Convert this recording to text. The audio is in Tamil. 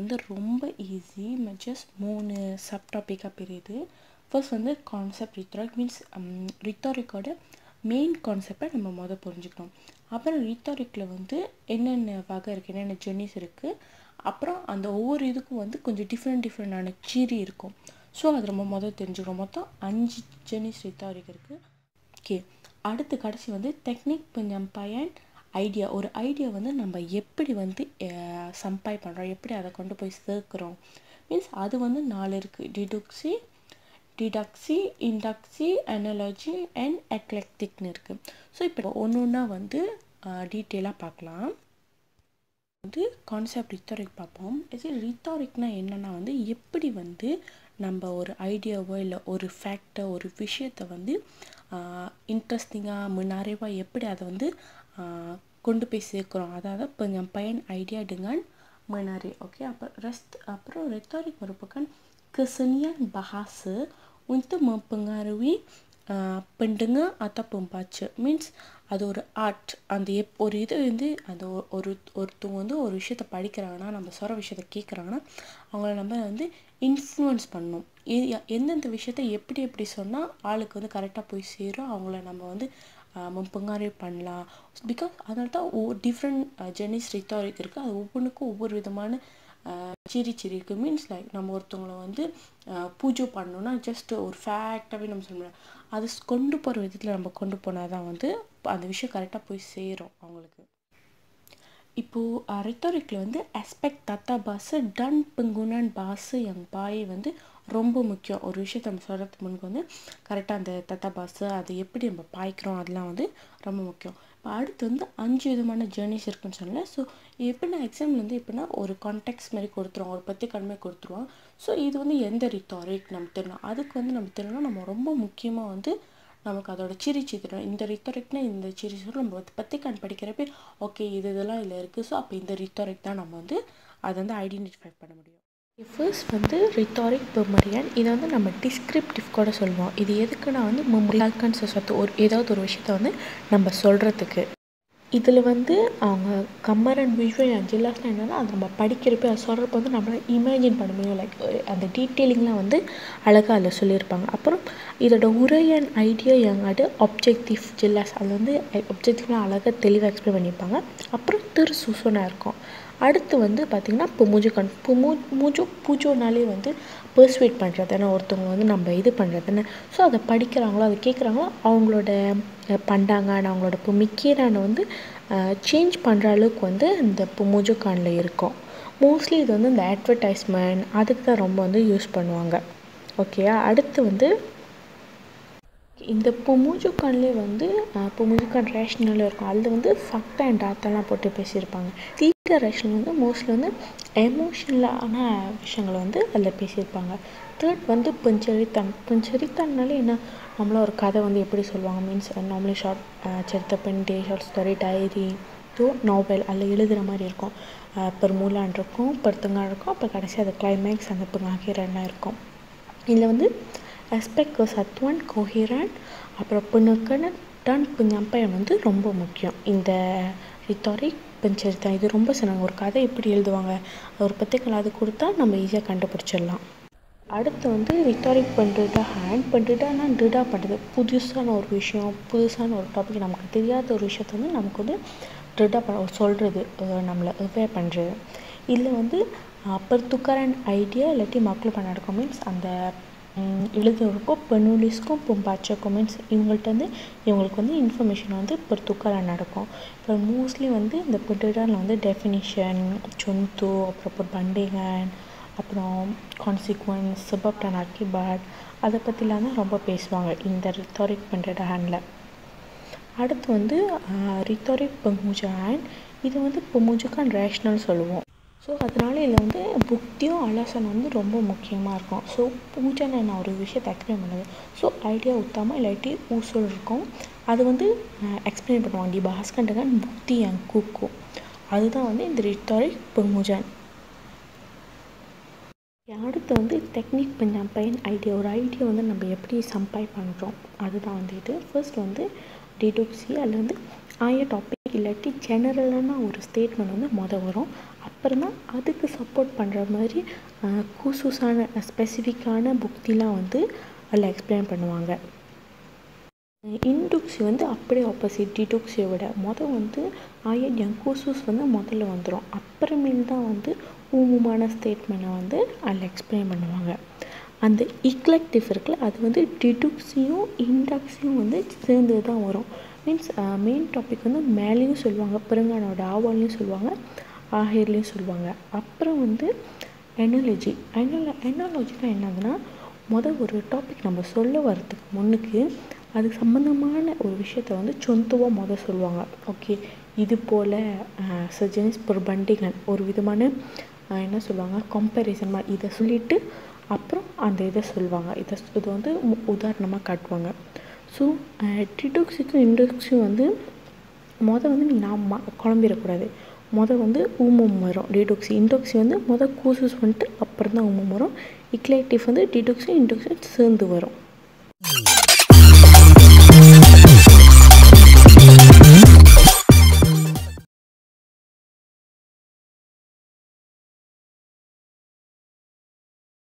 வந்து ரொம்ப ஈஸி ஜஸ்ட் மூணு சப் டாப்பிக்காக பிரியுது ஃபர்ஸ்ட் வந்து கான்செப்ட் ரித்தாரிக் மீன்ஸ் ரித்தாரிக்கோட மெயின் கான்செப்டை நம்ம மொதல் புரிஞ்சுக்கணும் அப்புறம் ரித்தாரிக்கில் வந்து என்னென்ன வகை இருக்குது என்னென்ன ஜெர்னிஸ் இருக்குது அப்புறம் அந்த ஒவ்வொரு இதுக்கும் வந்து கொஞ்சம் டிஃப்ரெண்ட் டிஃப்ரெண்டான சீரி இருக்கும் ஸோ அது நம்ம மொதல் தெரிஞ்சுக்கணும் மொத்தம் அஞ்சு ஜெர்னிஸ் ரித்தாரிக் இருக்குது ஓகே அடுத்து கடைசி வந்து டெக்னிக் கொஞ்சம் பயன் ஐடியா ஒரு ஐடியா வந்து நம்ம எப்படி வந்து சம்பாய் பண்ணுறோம் எப்படி அதை கொண்டு போய் சேர்க்குறோம் மீன்ஸ் அது வந்து நாலு இருக்குது டிடுக்ஸி டிடக்ஸி இண்டக்ஸி அனாலஜி அண்ட் எக்லெக்டிக்னு இருக்குது ஸோ இப்போ ஒன்று ஒன்றா வந்து டீட்டெயிலாக பார்க்கலாம் வந்து கான்செப்ட் ரித்தாரிக் பார்ப்போம் இது ரித்தாரிக்னா என்னென்னா வந்து எப்படி வந்து நம்ம ஒரு ஐடியாவோ இல்லை ஒரு ஃபேக்டை ஒரு விஷயத்தை வந்து இன்ட்ரெஸ்டிங்காக நிறைவாக எப்படி அதை வந்து கொண்டு போய் சேர்க்குறோம் அதாவது கொஞ்சம் பயன் ஐடியா dengan menarik ஓகே அப்புறம் ரெஸ்ட் அப்புறம் rhetoric merupakan kesenian bahasa untuk mempengaruhi uh, pendengar atau pembaca means அது ஒரு ஆர்ட் அந்த எப் ஒரு இது வந்து அந்த ஒரு ஒருத்தவங்க வந்து ஒரு விஷயத்த படிக்கிறாங்கன்னா நம்ம சொல்கிற விஷயத்த கேட்குறாங்கன்னா அவங்கள நம்ம வந்து இன்ஃப்ளூயன்ஸ் பண்ணணும் எந்தெந்த விஷயத்த எப்படி எப்படி சொன்னால் ஆளுக்கு வந்து கரெக்டாக போய் சேரும் அவங்கள நம்ம வந்து முப்பங்காரே பண்ணலாம் பிகாஸ் அதனால தான் ஒ டிஃப்ரெண்ட் ஜெர்னிஸ் ரித்தாரிக் இருக்குது அது ஒவ்வொன்றுக்கும் ஒவ்வொரு விதமான சிரி சிரி இருக்குது மீன்ஸ் லைக் நம்ம ஒருத்தவங்களை வந்து பூஜை பண்ணோன்னா ஜஸ்ட் ஒரு ஃபேக்டாகவே நம்ம சொல்ல முடியாது அது கொண்டு போகிற விதத்தில் நம்ம கொண்டு போனால் தான் வந்து அந்த விஷயம் கரெக்டாக போய் சேரும் அவங்களுக்கு இப்போது ரித்தாரிக்கில் வந்து அஸ்பெக்ட் தத்தா பாஸு டன் பங்குனான் பாஸு எங் பாய் வந்து ரொம்ப முக்கியம் ஒரு விஷயத்த நம்ம சொல்கிறதுக்கு முன்பு வந்து கரெக்டாக அந்த தத்தா பாஸு அது எப்படி நம்ம பாய்க்கிறோம் அதெல்லாம் வந்து ரொம்ப முக்கியம் இப்போ அடுத்து வந்து அஞ்சு விதமான ஜேர்னிஸ் இருக்குன்னு சொன்னேன் ஸோ எப்படின்னா எக்ஸாம்பிள் வந்து எப்படின்னா ஒரு கான்டெக்ட் மாதிரி கொடுத்துருவோம் ஒரு பற்றி கடமை கொடுத்துருவோம் ஸோ இது வந்து எந்த ரித்தாரிக் நம்ம தெரியணும் அதுக்கு வந்து நம்ம தெரியணும் நம்ம ரொம்ப முக்கியமாக வந்து நமக்கு அதோட சிரிச்சு தெரியும் இந்த ரித்தாரிக்னா இந்த சிரிச்சு நம்ம பற்றி கண் படிக்கிறப்ப ஓகே இது இதெல்லாம் இதில் இருக்குது ஸோ அப்போ இந்த ரித்தாரிக் தான் நம்ம வந்து அதை வந்து ஐடென்டிஃபை பண்ண முடியும் ஃபர்ஸ்ட் வந்து ரித்தாரிக் பெமரியன் இதை வந்து நம்ம டிஸ்கிரிப்டிவ் கூட சொல்லுவோம் இது எதுக்குன்னா வந்து மெமரியால்கன்ஸ் சொத்து ஒரு ஏதாவது ஒரு விஷயத்த வந்து நம்ம சொல்கிறதுக்கு இதில் வந்து அவங்க கம்மர் அண்ட் விஷுவல் அஞ்சலாஸ்லாம் என்னென்னா அது நம்ம படிக்கிறப்ப அது சொல்கிறப்ப வந்து நம்மளால் இமேஜின் பண்ண முடியும் லைக் அந்த டீட்டெயிலிங்லாம் வந்து அழகாக அதில் சொல்லியிருப்பாங்க அப்புறம் இதோட உரை அண்ட் ஐடியா எங்காடு ஒப்ஜெக்டிவ் ஜில்லாஸ் அது வந்து ஒப்ஜெக்டிவ்லாம் அழகாக தெளிவாக எக்ஸ்பிளைன் பண்ணியிருப்பாங்க அப்புறம் திரு சுசோனாக இருக்கும் அடுத்து வந்து பார்த்திங்கன்னா இப்போ மூஜு கண் இப்போ மூ மூஜோ பூஜோனாலே வந்து பர்ஸ்வேட் பண்ணுறது ஏன்னா ஒருத்தவங்க வந்து நம்ம இது பண்ணுறதுன்னு ஸோ அதை படிக்கிறாங்களோ அதை கேட்குறாங்களோ அவங்களோட பண்டாங்கான அவங்களோட இப்போ மிக்கீரான வந்து சேஞ்ச் பண்ணுற அளவுக்கு வந்து இந்த இப்போ மூஜோகானில் இருக்கும் மோஸ்ட்லி இது வந்து இந்த அட்வர்டைஸ்மெண்ட் அதுக்கு தான் ரொம்ப வந்து யூஸ் பண்ணுவாங்க ஓகேயா அடுத்து வந்து இந்த பொமுஜுக்கான்லேயே வந்து பொமுஜுக்கான் ரேஷனல் இருக்கும் அதில் வந்து ஃபக்ட் அண்ட் டாத்தெல்லாம் போட்டு பேசியிருப்பாங்க தீட்ட ரேஷனல் வந்து மோஸ்ட்லி வந்து எமோஷ்னலான விஷயங்களை வந்து அதில் பேசியிருப்பாங்க தேர்ட் வந்து பஞ்சரித்தான் பஞ்சரித்தான்னாலே என்ன நம்மள ஒரு கதை வந்து எப்படி சொல்லுவாங்க மீன்ஸ் நார்மலி ஷார்ட் சரித்த பென் டே short story diary so novel அதில் எழுதுகிற மாதிரி இருக்கும் பெர் மூலான் இருக்கும் பெருத்தங்கான் இருக்கும் அப்புறம் கடைசி அது கிளைமேக்ஸ் அந்த பிங்காகிரன்னா இருக்கும் இதில் வந்து aspect kesatuan coherent அப்புறம் penekanan dan penyampaian வந்து ரொம்ப முக்கியம் இந்த ரித்தாரிக் பெஞ்சரித்தான் இது ரொம்ப சொன்னாங்க ஒரு கதை எப்படி எழுதுவாங்க ஒரு பத்திரிக்கை அது கொடுத்தா நம்ம ஈஸியாக கண்டுபிடிச்சிடலாம் அடுத்து வந்து ரித்தாரிக் பண்ணுறதா ஹேண்ட் பண்ணுறதானா ட்ரிடா பண்ணுறது புதுசான ஒரு விஷயம் புதுசான ஒரு டாபிக் நமக்கு தெரியாத ஒரு விஷயத்த வந்து நமக்கு வந்து ட்ரிடா பண்ண சொல்கிறது நம்மளை அவேர் பண்ணுறது இதில் வந்து பெருத்துக்காரன் ஐடியா இல்லாட்டி மக்கள் பண்ண நடக்கும் மீன்ஸ் அந்த எழுதுறப்போ பெனுலிஸ்க்கும் பொம்பாச்சக்கும் மீன்ஸ் இவங்கள்ட்ட வந்து இவங்களுக்கு வந்து இன்ஃபர்மேஷன் வந்து பெருத்துக்காரன் நடக்கும் இப்போ மோஸ்ட்லி வந்து இந்த பெட்டுடானில் வந்து டெஃபினிஷன் சொந்து அப்புறம் பண்டிகன் அப்புறம் கான்சிக்வன்ஸ் சபப் டன் அக்கிபாட் அதை பற்றிலாம் தான் ரொம்ப பேசுவாங்க இந்த ரித்தாரிக் பண்ணுற ஹேண்டில் அடுத்து வந்து ரித்தாரிக் பெமுஜா ஹேண்ட் இது வந்து பெமுஜுக்கான் ரேஷ்னல் சொல்லுவோம் ஸோ அதனால இதில் வந்து புக்தியும் ஆலோசனை வந்து ரொம்ப முக்கியமாக இருக்கும் ஸோ பூஜைன்னு நான் ஒரு விஷயத்தை எக்ஸ்பிளைன் பண்ணுது ஸோ ஐடியா உத்தாமல் இல்லாட்டி ஊசல் இருக்கும் அது வந்து எக்ஸ்பிளைன் பண்ணுவாங்க டி பாஸ்கண்டகன் புக்தி என் கூக்கு அதுதான் வந்து இந்த ரித்தாரிக் பெமுஜன் அடுத்து வந்து டெக்னிக் பண்ண பையன் ஐடியா ஒரு ஐடியா வந்து நம்ம எப்படி சம்பாய் பண்ணுறோம் அதுதான் வந்து இது ஃபர்ஸ்ட் வந்து டிடோக்ஸி அதில் வந்து ஆய டாபிக் இல்லாட்டி ஜெனரலான ஒரு ஸ்டேட்மெண்ட் வந்து மொதல் வரும் அப்புறம் தான் அதுக்கு சப்போர்ட் பண்ணுற மாதிரி கூசூஸான ஸ்பெசிஃபிக்கான புக்திலாம் வந்து அதில் எக்ஸ்பிளைன் பண்ணுவாங்க இன்டுக்ஸி வந்து அப்படியே ஆப்போசிட் டிடுக்ஸியை விட மொதல் வந்து ஆயட் கூசூஸ் வந்து முதல்ல வந்துடும் அப்புறமேல் தான் வந்து ஊமுமான ஸ்டேட்மெண்ட்டை வந்து அதில் எக்ஸ்பிளைன் பண்ணுவாங்க அந்த இக்லெக்டிவ் இருக்குல்ல அது வந்து டிடுக்ஸியும் இன்டக்ஸியும் வந்து சேர்ந்து தான் வரும் மீன்ஸ் மெயின் டாபிக் வந்து மேலேயும் சொல்லுவாங்க பெருங்கானோட ஆவாலையும் சொல்லுவாங்க ஆஹேர்லேயும் சொல்லுவாங்க அப்புறம் வந்து எனாலஜி எனால எனாலஜினா என்னதுன்னா மொதல் ஒரு டாபிக் நம்ம சொல்ல வரதுக்கு முன்னுக்கு அதுக்கு சம்மந்தமான ஒரு விஷயத்த வந்து சொந்தமாக மொதல் சொல்லுவாங்க ஓகே இது போல் சஜனிஸ் ஒரு பண்டிகன் ஒரு விதமான என்ன சொல்லுவாங்க கம்பேரிசன் மாதிரி இதை சொல்லிவிட்டு அப்புறம் அந்த இதை சொல்லுவாங்க இதை இதை வந்து உதாரணமாக காட்டுவாங்க ஸோ டிடோக்ஸிக்கும் இண்டோக்ஸியும் வந்து மொதல் வந்து நீங்கள் நான் மா குழம்பிடக்கூடாது மொதல் வந்து ஊமம் வரும் டிடோக்ஸி இண்டோக்ஸி வந்து மொதல் கூசஸ் வந்துட்டு அப்புறம் தான் ஊமம் வரும் இக்லேட்டிவ் வந்து டிடோக்ஸி இண்டோக்ஸி சேர்ந்து வரும்